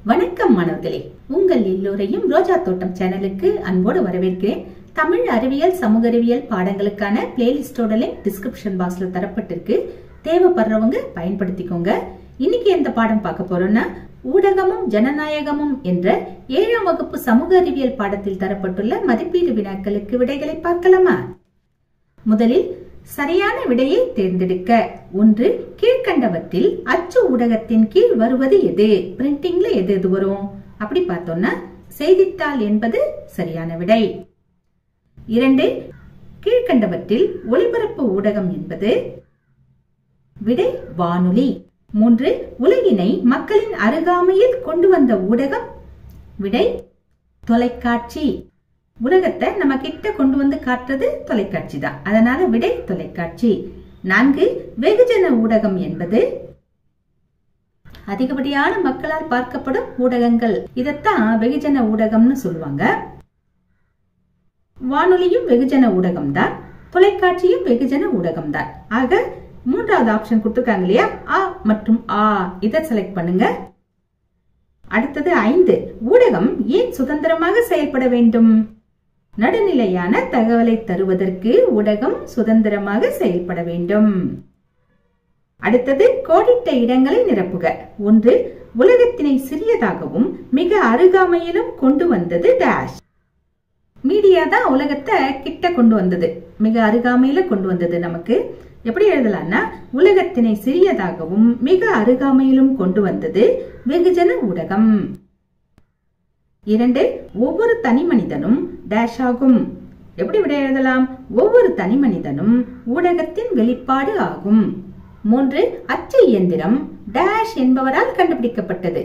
வணக்கம் மாணவர்களே உங்கள் எல்லோரையும் ரோஜா தோட்டம் சேனலுக்கு அன்போடு வரவேற்கிறேன் தமிழ் அறிவியல் சமூக அறிவியல் பாடங்களுக்கான பிளேலிஸ்டோட லிங்க் டிஸ்கிரிப்ஷன் பாக்ஸ்ல தரப்பட்டிருக்கு தேவைப்படுறவங்க பயன்படுத்திக்கோங்க இன்னைக்கு எந்த பாடம் பார்க்க போறோம்னா ஊடகமும் ஜனநாயகமும் என்ற ஏழாம் வகுப்பு சமூக அறிவியல் பாடத்தில் தரப்பட்டுள்ள மதிப்பீடு வினாக்களுக்கு விடைகளை பார்க்கலாமா முதலில் சரியான விடையை தேர்ந்தெடுக்க ஒன்று கீழ்கண்டவற்றில் அச்சு ஊடகத்தின் கீழ் வருவது எது பிரிண்டிங்ல எது எது வரும் அப்படி பார்த்தோம்னா செய்தித்தாள் என்பது சரியான விடை இரண்டு கீழ்கண்டவற்றில் ஒளிபரப்பு ஊடகம் என்பது விடை வானொலி மூன்று உலகினை மக்களின் அருகாமையில் கொண்டு வந்த ஊடகம் விடை தொலைக்காட்சி உலகத்தை நம்ம கிட்ட கொண்டு வந்து காட்டுறது தொலைக்காட்சி தான் அதனால விடை தொலைக்காட்சி நான்கு வெகுஜன ஊடகம் என்பது அதிகப்படியான மக்களால் பார்க்கப்படும் ஊடகங்கள் இதத்தான் வெகுஜன ஊடகம்னு சொல்லுவாங்க வானொலியும் வெகுஜன ஊடகம் தான் தொலைக்காட்சியும் வெகுஜன ஊடகம் தான் ஆக மூன்றாவது ஆப்ஷன் கொடுத்துருக்காங்க இல்லையா ஆ மற்றும் ஆ இதை செலக்ட் பண்ணுங்க அடுத்தது ஐந்து ஊடகம் ஏன் சுதந்திரமாக செயல்பட வேண்டும் நடுநிலையான தகவலை தருவதற்கு ஊடகம் சுதந்திரமாக செயல்பட வேண்டும் அடுத்தது கோடிட்ட இடங்களை நிரப்புக ஒன்று உலகத்தினை சிறியதாகவும் மிக அருகாமையிலும் கொண்டு வந்தது டேஷ் மீடியா தான் உலகத்தை கிட்ட கொண்டு வந்தது மிக அருகாமையில கொண்டு வந்தது நமக்கு எப்படி எழுதலாம்னா உலகத்தினை சிறியதாகவும் மிக அருகாமையிலும் கொண்டு வந்தது வெகுஜன ஊடகம் இரண்டு ஒவ்வொரு தனி மனிதனும் டேஷ் ஆகும் எப்படி விட எழுதலாம் ஒவ்வொரு தனி மனிதனும் ஊடகத்தின் வெளிப்பாடு ஆகும் மூன்று அச்சு இயந்திரம் டேஷ் என்பவரால் கண்டுபிடிக்கப்பட்டது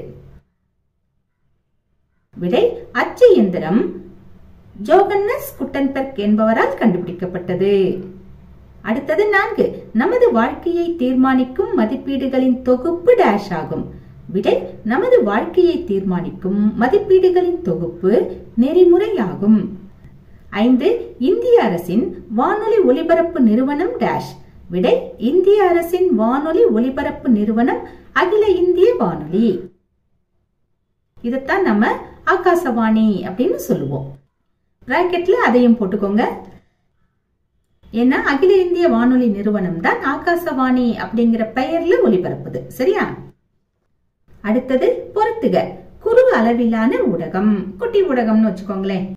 விடை அச்சு இயந்திரம் ஜோகன்னஸ் குட்டன்பெர்க் என்பவரால் கண்டுபிடிக்கப்பட்டது அடுத்தது நான்கு நமது வாழ்க்கையை தீர்மானிக்கும் மதிப்பீடுகளின் தொகுப்பு டேஷ் ஆகும் விடை நமது வாழ்க்கையை தீர்மானிக்கும் மதிப்பீடுகளின் தொகுப்பு நெறிமுறையாகும் ஐந்து இந்திய அரசின் வானொலி ஒலிபரப்பு நிறுவனம் டேஷ் விடை இந்திய அரசின் வானொலி ஒலிபரப்பு நிறுவனம் அகில இந்திய வானொலி இதத்தான் நம்ம ஆகாசவாணி அப்படின்னு சொல்லுவோம் பிராக்கெட்ல அதையும் போட்டுக்கோங்க ஏன்னா அகில இந்திய வானொலி நிறுவனம் தான் ஆகாசவாணி அப்படிங்கிற பெயர்ல ஒலிபரப்புது சரியா அடுத்தது பொருத்துக குறு அளவிலான ஊடகம் குட்டி ஊடகம்னு வச்சுக்கோங்களேன்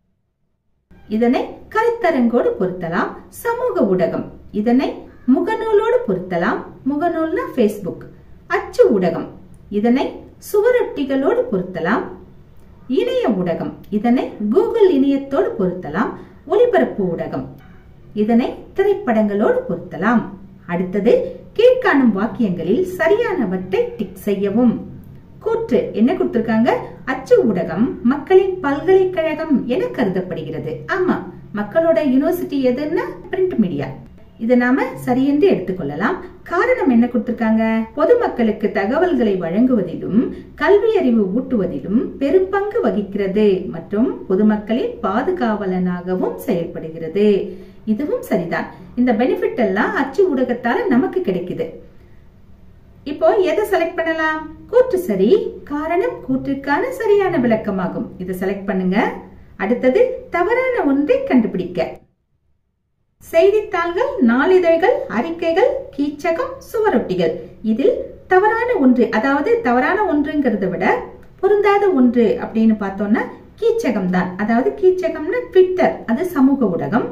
இதனை கருத்தரங்கோடு பொருத்தலாம் சமூக ஊடகம் இதனை முகநூலோடு பொருத்தலாம் முகநூல்னா ஃபேஸ்புக் அச்சு ஊடகம் இதனை சுவரொட்டிகளோடு பொருத்தலாம் இணைய ஊடகம் இதனை கூகுள் இணையத்தோடு பொருத்தலாம் ஒலிபரப்பு ஊடகம் இதனை திரைப்படங்களோடு பொருத்தலாம் அடுத்தது கீழ்காணும் வாக்கியங்களில் சரியானவற்றை டிக் செய்யவும் கூற்று என்ன கொடுத்திருக்காங்க அச்சு ஊடகம் மக்களின் பல்கலைக்கழகம் என கருதப்படுகிறது ஆமா மக்களோட யூனிவர்சிட்டி எதுன்னா பிரிண்ட் மீடியா இதை நாம சரியென்று எடுத்துக்கொள்ளலாம் காரணம் என்ன கொடுத்திருக்காங்க பொதுமக்களுக்கு தகவல்களை வழங்குவதிலும் கல்வி அறிவு ஊட்டுவதிலும் பெரும்பங்கு வகிக்கிறது மற்றும் பொதுமக்களின் பாதுகாவலனாகவும் செயல்படுகிறது இதுவும் சரிதான் இந்த பெனிஃபிட் எல்லாம் அச்சு ஊடகத்தால நமக்கு கிடைக்குது இப்போ எதை செலக்ட் பண்ணலாம் கூற்று சரி காரணம் கூற்றுக்கான சரியான விளக்கமாகும் இதை செலக்ட் பண்ணுங்க அடுத்தது தவறான ஒன்றை கண்டுபிடிக்க செய்தித்தாள்கள் நாளிதழ்கள் அறிக்கைகள் கீச்சகம் சுவரொட்டிகள் இதில் தவறான ஒன்று அதாவது தவறான ஒன்றுங்கிறத விட பொருந்தாத ஒன்று அப்படின்னு பார்த்தோம்னா கீச்சகம் தான் அதாவது கீச்சகம்னா ட்விட்டர் அது சமூக ஊடகம்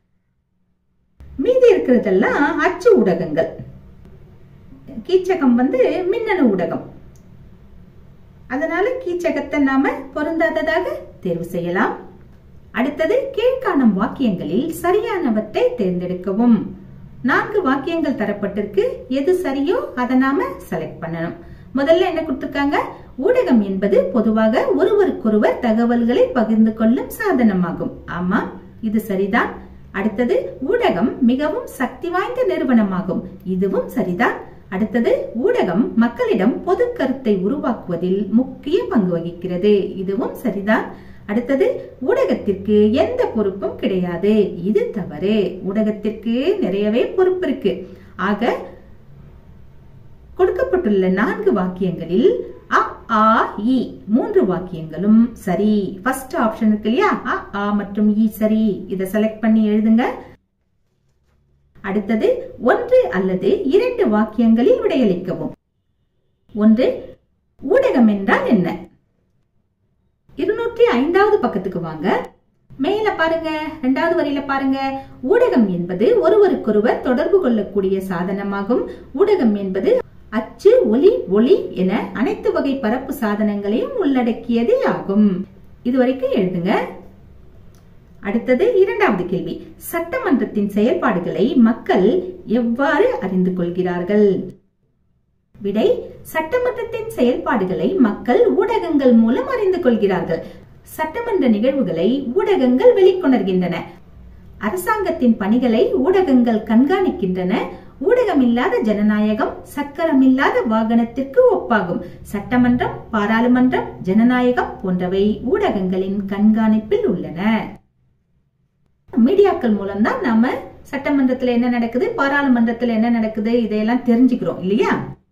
மீதி இருக்கிறதெல்லாம் அச்சு ஊடகங்கள் கீச்சகம் வந்து மின்னணு ஊடகம் அதனால கீச்சகத்தை நாம பொருந்தாததாக தேர்வு செய்யலாம் அடுத்தது கீழ்காணும் வாக்கியங்களில் சரியானவற்றை தேர்ந்தெடுக்கவும் நான்கு வாக்கியங்கள் தரப்பட்டிருக்கு எது சரியோ அதை நாம செலக்ட் பண்ணணும் முதல்ல என்ன கொடுத்திருக்காங்க ஊடகம் என்பது பொதுவாக ஒருவருக்கொருவர் தகவல்களை பகிர்ந்து கொள்ளும் சாதனமாகும் ஆமா இது சரிதான் அடுத்தது ஊடகம் மிகவும் சக்தி வாய்ந்த நிறுவனமாகும் இதுவும் சரிதான் அடுத்தது ஊடகம் மக்களிடம் பொது கருத்தை உருவாக்குவதில் முக்கிய பங்கு வகிக்கிறது இதுவும் சரிதான் அடுத்தது ஊடகத்திற்கு எந்த பொறுப்பும் கிடையாது இது தவறு ஊடகத்திற்கு நிறையவே பொறுப்பு இருக்கு ஆக கொடுக்கப்பட்டுள்ள நான்கு வாக்கியங்களில் அ ஆ இ மூன்று வாக்கியங்களும் சரி ஃபர்ஸ்ட் ஆப்ஷன் இருக்கு இல்லையா அ ஆ மற்றும் இ சரி இதை செலக்ட் பண்ணி எழுதுங்க அடுத்தது ஒன்று அல்லது இரண்டு வாக்கியங்களில் விடையளிக்கவும் ஒன்று ஊடகம் என்றால் என்ன இருநூற்றி ஐந்தாவது பக்கத்துக்கு வாங்க மேல பாருங்க இரண்டாவது வரியில பாருங்க ஊடகம் என்பது ஒருவருக்கொருவர் தொடர்பு கொள்ளக்கூடிய சாதனமாகும் ஊடகம் என்பது அச்சு ஒலி ஒளி என அனைத்து வகை பரப்பு சாதனங்களையும் உள்ளடக்கியதே ஆகும் இதுவரைக்கும் எழுதுங்க அடுத்தது இரண்டாவது கேள்வி சட்டமன்றத்தின் செயல்பாடுகளை மக்கள் எவ்வாறு அறிந்து கொள்கிறார்கள் விடை சட்டமன்றத்தின் செயல்பாடுகளை மக்கள் ஊடகங்கள் மூலம் அறிந்து கொள்கிறார்கள் சட்டமன்ற நிகழ்வுகளை ஊடகங்கள் வெளிக்கொணர்கின்றன அரசாங்கத்தின் பணிகளை ஊடகங்கள் கண்காணிக்கின்றன ஊடகமில்லாத ஜனநாயகம் சக்கரமில்லாத வாகனத்திற்கு ஒப்பாகும் சட்டமன்றம் பாராளுமன்றம் ஜனநாயகம் போன்றவை ஊடகங்களின் கண்காணிப்பில் உள்ளன மீடியாக்கள் மூலம் தான் நாம சட்டமன்றத்துல என்ன நடக்குது பாராளுமன்றத்துல என்ன நடக்குது இதையெல்லாம் தெரிஞ்சுக்கிறோம் இல்லையா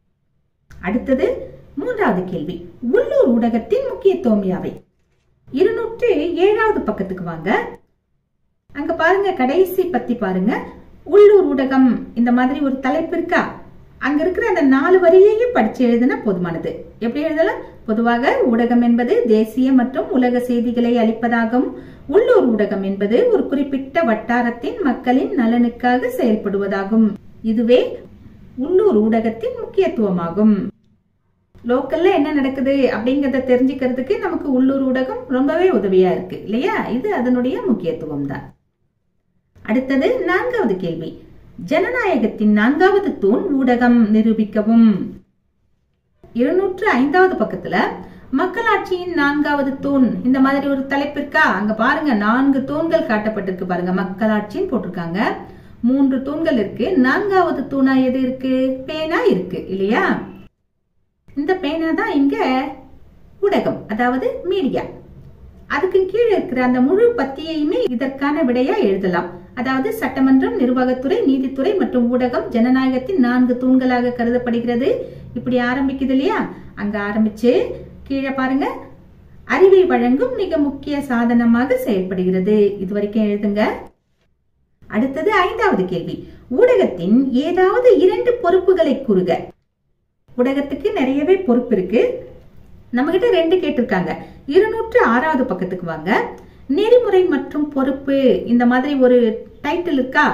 அடுத்தது மூன்றாவது கேள்வி உள்ளூர் ஊடகத்தின் முக்கியத்துவம் யாவை இருநூற்று ஏழாவது பக்கத்துக்கு வாங்க அங்க பாருங்க கடைசி பத்தி பாருங்க உள்ளூர் ஊடகம் இந்த மாதிரி ஒரு தலைப்பு இருக்கா அங்க இருக்கிற அந்த நாலு வரியையும் படிச்சு எழுதினா போதுமானது எப்படி எழுதலாம் பொதுவாக ஊடகம் என்பது தேசிய மற்றும் உலக செய்திகளை அளிப்பதாகும் உள்ளூர் ஊடகம் என்பது ஒரு குறிப்பிட்ட வட்டாரத்தின் மக்களின் நலனுக்காக செயல்படுவதாகும் இதுவே உள்ளூர் ஊடகத்தின் முக்கியத்துவமாகும் லோக்கல்ல என்ன நடக்குது அப்படிங்கறத தெரிஞ்சுக்கிறதுக்கு நமக்கு உள்ளூர் ஊடகம் ரொம்பவே உதவியா இருக்கு இல்லையா இது அதனுடைய முக்கியத்துவம் தான் அடுத்தது நான்காவது கேள்வி ஜனநாயகத்தின் நான்காவது தூண் ஊடகம் நிரூபிக்கவும் இருநூற்று ஐந்தாவது பக்கத்துல மக்களாட்சியின் நான்காவது தூண் இந்த மாதிரி ஒரு தலைப்பு இருக்கா அங்க பாருங்க நான்கு தூண்கள் காட்டப்பட்டிருக்கு பாருங்க மக்களாட்சின்னு போட்டிருக்காங்க மூன்று தூண்கள் இருக்கு நான்காவது தூணா எது இருக்கு பேனா இருக்கு இல்லையா இந்த பேனா தான் இங்க ஊடகம் அதாவது மீடியா அதுக்கு கீழே இருக்கிற அந்த முழு பத்தியையுமே இதற்கான விடையா எழுதலாம் அதாவது சட்டமன்றம் நிர்வாகத்துறை நீதித்துறை மற்றும் ஊடகம் ஜனநாயகத்தின் நான்கு தூண்களாக கருதப்படுகிறது இப்படி ஆரம்பிக்குது இல்லையா அங்க ஆரம்பிச்சு கீழே பாருங்க அறிவை வழங்கும் மிக முக்கிய சாதனமாக செயல்படுகிறது இது வரைக்கும் எழுதுங்க அடுத்தது ஐந்தாவது கேள்வி ஊடகத்தின் ஏதாவது இரண்டு பொறுப்புகளை கூறுக ஊடகத்துக்கு நிறையவே பொறுப்பு இருக்கு நம்ம கிட்ட ரெண்டு கேட்டிருக்காங்க இருநூற்று ஆறாவது பக்கத்துக்கு வாங்க நெறிமுறை மற்றும் பொறுப்பு இந்த மாதிரி ஒரு டைட்டில் இருக்கா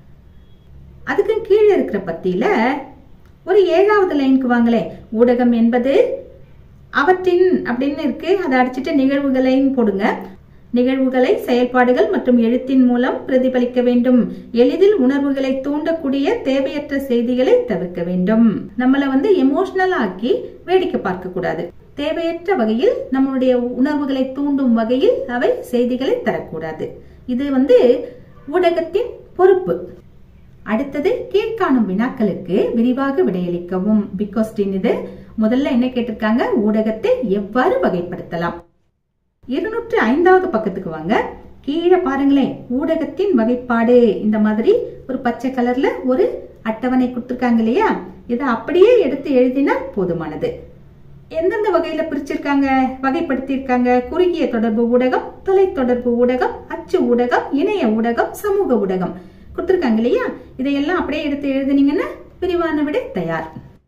அதுக்கு கீழே இருக்கிற பத்தியில ஒரு ஏழாவது லைனுக்கு வாங்களே ஊடகம் என்பது அவற்றின் அப்படின்னு இருக்கு அதை அடிச்சிட்டு நிகழ்வுகளையும் போடுங்க நிகழ்வுகளை செயல்பாடுகள் மற்றும் எழுத்தின் மூலம் பிரதிபலிக்க வேண்டும் எளிதில் உணர்வுகளை தூண்டக்கூடிய தேவையற்ற செய்திகளை தவிர்க்க வேண்டும் நம்மள வந்து எமோஷனல் ஆக்கி வேடிக்கை பார்க்க கூடாது தேவையற்ற வகையில் நம்மளுடைய உணர்வுகளை தூண்டும் வகையில் அவை செய்திகளை தரக்கூடாது இது வந்து ஊடகத்தின் பொறுப்பு அடுத்தது கீழ்காணும் வினாக்களுக்கு விரிவாக விடையளிக்கவும் பிகாஸ்டின் இது முதல்ல என்ன கேட்டிருக்காங்க ஊடகத்தை எவ்வாறு வகைப்படுத்தலாம் இருநூற்று ஐந்தாவது பக்கத்துக்கு வாங்க கீழே பாருங்களேன் ஊடகத்தின் வகைப்பாடு இந்த மாதிரி ஒரு பச்சை கலர்ல ஒரு அட்டவணை கொடுத்திருக்காங்க இல்லையா இதை அப்படியே எடுத்து எழுதினா போதுமானது எந்தெந்த வகையில பிரிச்சிருக்காங்க வகைப்படுத்தியிருக்காங்க குறுகிய தொடர்பு ஊடகம் தொலைத்தொடர்பு ஊடகம் அச்சு ஊடகம் இணைய ஊடகம் சமூக ஊடகம் கொடுத்திருக்காங்க இல்லையா இதையெல்லாம் அப்படியே எடுத்து எழுதுனீங்கன்னா விரிவான விட தயார்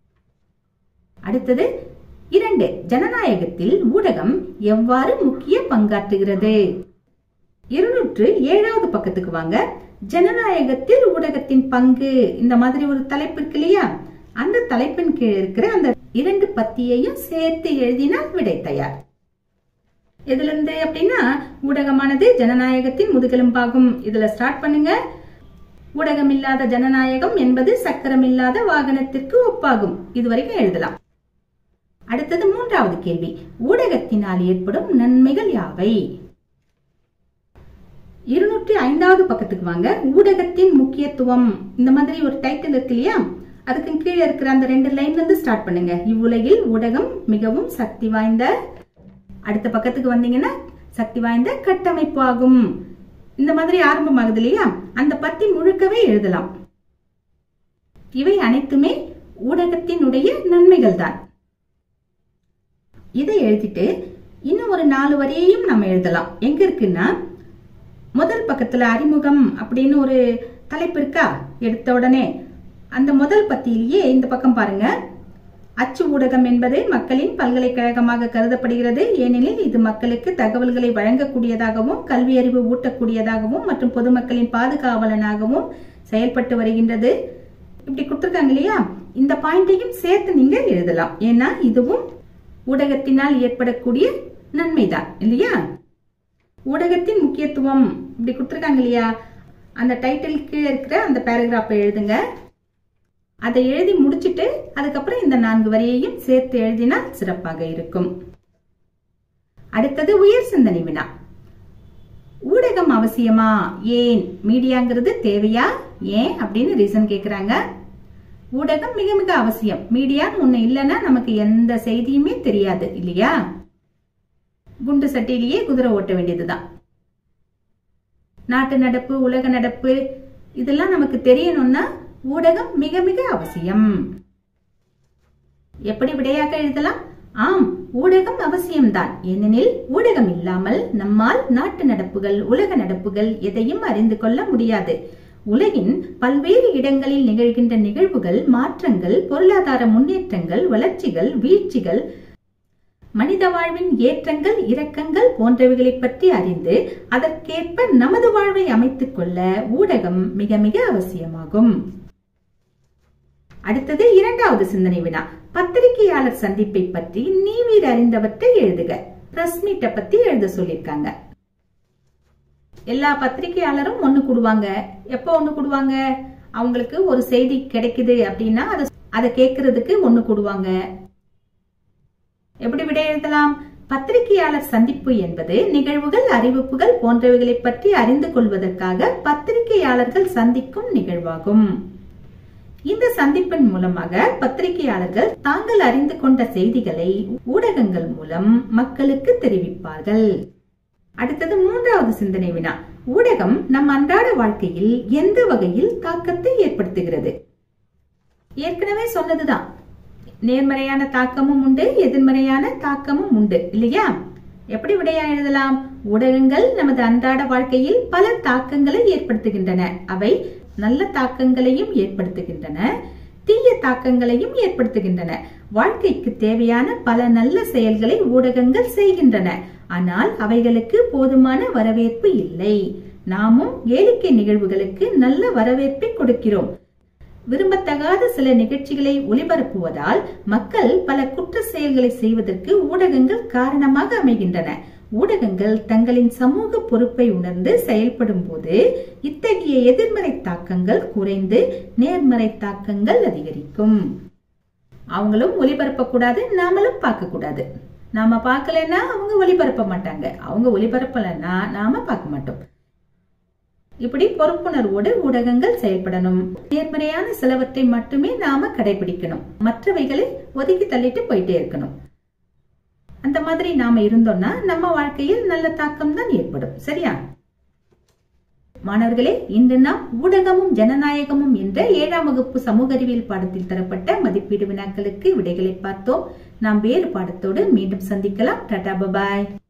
அடுத்தது இரண்டு ஜனநாயகத்தில் ஊடகம் எவ்வாறு முக்கிய பங்காற்றுகிறது இருநூற்று ஏழாவது பக்கத்துக்கு வாங்க ஜனநாயகத்தில் ஊடகத்தின் பங்கு இந்த மாதிரி ஒரு தலைப்பு இருக்கு இல்லையா அந்த தலைப்பின் கீழ் இருக்கிற அந்த இரண்டு பத்தியையும் சேர்த்து எழுதினால் விடை தயார் எதுல இருந்து அப்படின்னா ஊடகமானது ஜனநாயகத்தின் முதுகெலும்பாகும் இதுல ஸ்டார்ட் பண்ணுங்க ஊடகம் இல்லாத ஜனநாயகம் என்பது சக்கரம் இல்லாத வாகனத்திற்கு ஒப்பாகும் இது வரைக்கும் எழுதலாம் அடுத்தது மூன்றாவது கேள்வி ஊடகத்தினால் ஏற்படும் நன்மைகள் யாவை இருநூற்றி ஐந்தாவது பக்கத்துக்கு வாங்க ஊடகத்தின் முக்கியத்துவம் இந்த மாதிரி ஒரு டைட்டில் இருக்கு இல்லையா அதுக்கு கீழே இருக்கிற அந்த ரெண்டு லைன்ல இருந்து ஸ்டார்ட் பண்ணுங்க இவ்வுலகில் ஊடகம் மிகவும் சக்தி வாய்ந்த அடுத்த பக்கத்துக்கு வந்தீங்கன்னா சக்தி வாய்ந்த கட்டமைப்பு ஆகும் இந்த மாதிரி ஆரம்பமாகுது இல்லையா அந்த பத்தி முழுக்கவே எழுதலாம் இவை அனைத்துமே ஊடகத்தினுடைய நன்மைகள் தான் இதை எழுதிட்டு இன்னும் ஒரு நாலு வரியையும் நம்ம எழுதலாம் எங்க இருக்குன்னா முதல் பக்கத்துல அறிமுகம் அப்படின்னு ஒரு தலைப்பு இருக்கா எடுத்த உடனே அந்த முதல் பத்தியிலேயே இந்த பக்கம் பாருங்க அச்சு ஊடகம் என்பது மக்களின் பல்கலைக்கழகமாக கருதப்படுகிறது ஏனெனில் இது மக்களுக்கு தகவல்களை வழங்கக்கூடியதாகவும் கல்வி அறிவு ஊட்டக்கூடியதாகவும் மற்றும் பொதுமக்களின் பாதுகாவலனாகவும் செயல்பட்டு வருகின்றது இப்படி கொடுத்துருக்காங்க இல்லையா இந்த பாயிண்டையும் சேர்த்து நீங்க எழுதலாம் ஏன்னா இதுவும் ஊடகத்தினால் ஏற்படக்கூடிய நன்மைதான் இல்லையா ஊடகத்தின் முக்கியத்துவம் இப்படி கொடுத்துருக்காங்க இல்லையா அந்த டைட்டிலுக்கு இருக்கிற அந்த பேராகிராஃபை எழுதுங்க அதை எழுதி முடிச்சிட்டு அதுக்கப்புறம் இந்த நான்கு வரியையும் சேர்த்து எழுதினால் சிறப்பாக இருக்கும் அடுத்தது உயர் சிந்தனை வினா ஊடகம் அவசியமா ஏன் மீடியாங்கிறது தேவையா ஏன் அப்படின்னு ரீசன் கேக்குறாங்க ஊடகம் மிக மிக அவசியம் மீடியா ஒண்ணு இல்லைன்னா நமக்கு எந்த செய்தியுமே தெரியாது இல்லையா குண்டு சட்டிலேயே குதிரை ஓட்ட வேண்டியதுதான் நாட்டு நடப்பு உலக நடப்பு இதெல்லாம் நமக்கு தெரியணும்னா ஊடகம் மிக மிக அவசியம் எப்படி விடையாக எழுதலாம் ஆம் ஊடகம் அவசியம்தான் ஏனெனில் ஊடகம் இல்லாமல் நம்மால் நாட்டு நடப்புகள் உலக நடப்புகள் எதையும் அறிந்து கொள்ள முடியாது உலகின் பல்வேறு இடங்களில் நிகழ்கின்ற நிகழ்வுகள் மாற்றங்கள் பொருளாதார முன்னேற்றங்கள் வளர்ச்சிகள் வீழ்ச்சிகள் மனித வாழ்வின் ஏற்றங்கள் இரக்கங்கள் போன்றவைகளை பற்றி அறிந்து அதற்கேற்ப நமது வாழ்வை அமைத்துக் கொள்ள ஊடகம் மிக மிக அவசியமாகும் அடுத்தது இரண்டாவது சிந்தனை வினா பத்திரிகையாளர் சந்திப்பை பற்றி நீவீர் அறிந்தவற்றை எழுதுக பிரஸ் மீட்டை பத்தி எழுத சொல்லிருக்காங்க எல்லா பத்திரிகையாளரும் ஒண்ணு கூடுவாங்க எப்போ ஒண்ணு கூடுவாங்க அவங்களுக்கு ஒரு செய்தி கிடைக்குது அப்படின்னா அதை அதை கேட்கறதுக்கு ஒண்ணு கூடுவாங்க எப்படி விடை எழுதலாம் பத்திரிகையாளர் சந்திப்பு என்பது நிகழ்வுகள் அறிவிப்புகள் போன்றவைகளை பற்றி அறிந்து கொள்வதற்காக பத்திரிகையாளர்கள் சந்திக்கும் நிகழ்வாகும் இந்த சந்திப்பின் மூலமாக பத்திரிகையாளர்கள் தாங்கள் அறிந்து கொண்ட செய்திகளை ஊடகங்கள் மூலம் மக்களுக்கு தெரிவிப்பார்கள் அடுத்தது மூன்றாவது சிந்தனை வினா ஊடகம் நம் அன்றாட வாழ்க்கையில் எந்த வகையில் தாக்கத்தை ஏற்படுத்துகிறது ஏற்கனவே சொன்னதுதான் நேர்மறையான தாக்கமும் உண்டு எதிர்மறையான தாக்கமும் உண்டு இல்லையா எப்படி விடையா எழுதலாம் ஊடகங்கள் நமது அன்றாட வாழ்க்கையில் பல தாக்கங்களை ஏற்படுத்துகின்றன அவை நல்ல தாக்கங்களையும் ஏற்படுத்துகின்றன தீய தாக்கங்களையும் ஏற்படுத்துகின்றன வாழ்க்கைக்கு தேவையான பல நல்ல செயல்களை ஊடகங்கள் செய்கின்றன ஆனால் அவைகளுக்கு போதுமான வரவேற்பு இல்லை நாமும் கேளிக்கை நிகழ்வுகளுக்கு நல்ல வரவேற்பை கொடுக்கிறோம் விரும்பத்தகாத சில நிகழ்ச்சிகளை ஒளிபரப்புவதால் மக்கள் பல குற்ற செயல்களை செய்வதற்கு ஊடகங்கள் காரணமாக அமைகின்றன ஊடகங்கள் தங்களின் சமூக பொறுப்பை உணர்ந்து செயல்படும் போது இத்தகைய எதிர்மறை தாக்கங்கள் குறைந்து நேர்மறை தாக்கங்கள் அதிகரிக்கும் அவங்களும் ஒளிபரப்ப கூடாது நாமளும் பார்க்க கூடாது நாம பார்க்கலன்னா அவங்க ஒளிபரப்ப மாட்டாங்க அவங்க ஒளிபரப்பலன்னா நாம பார்க்க மாட்டோம் இப்படி பொறுப்புணர்வோடு ஊடகங்கள் செயல்படணும் நேர்மறையான சிலவற்றை மட்டுமே நாம கடைபிடிக்கணும் மற்றவைகளை ஒதுக்கி தள்ளிட்டு போயிட்டே இருக்கணும் அந்த மாதிரி நாம இருந்தோம்னா நம்ம வாழ்க்கையில் நல்ல தாக்கம் தான் ஏற்படும் சரியா மாணவர்களே இன்று நாம் ஊடகமும் ஜனநாயகமும் என்ற ஏழாம் வகுப்பு சமூக அறிவியல் பாடத்தில் தரப்பட்ட மதிப்பீடு வினாக்களுக்கு விடைகளை பார்த்தோம் நாம் வேறு பாடத்தோடு மீண்டும் சந்திக்கலாம் டாடா பபாய்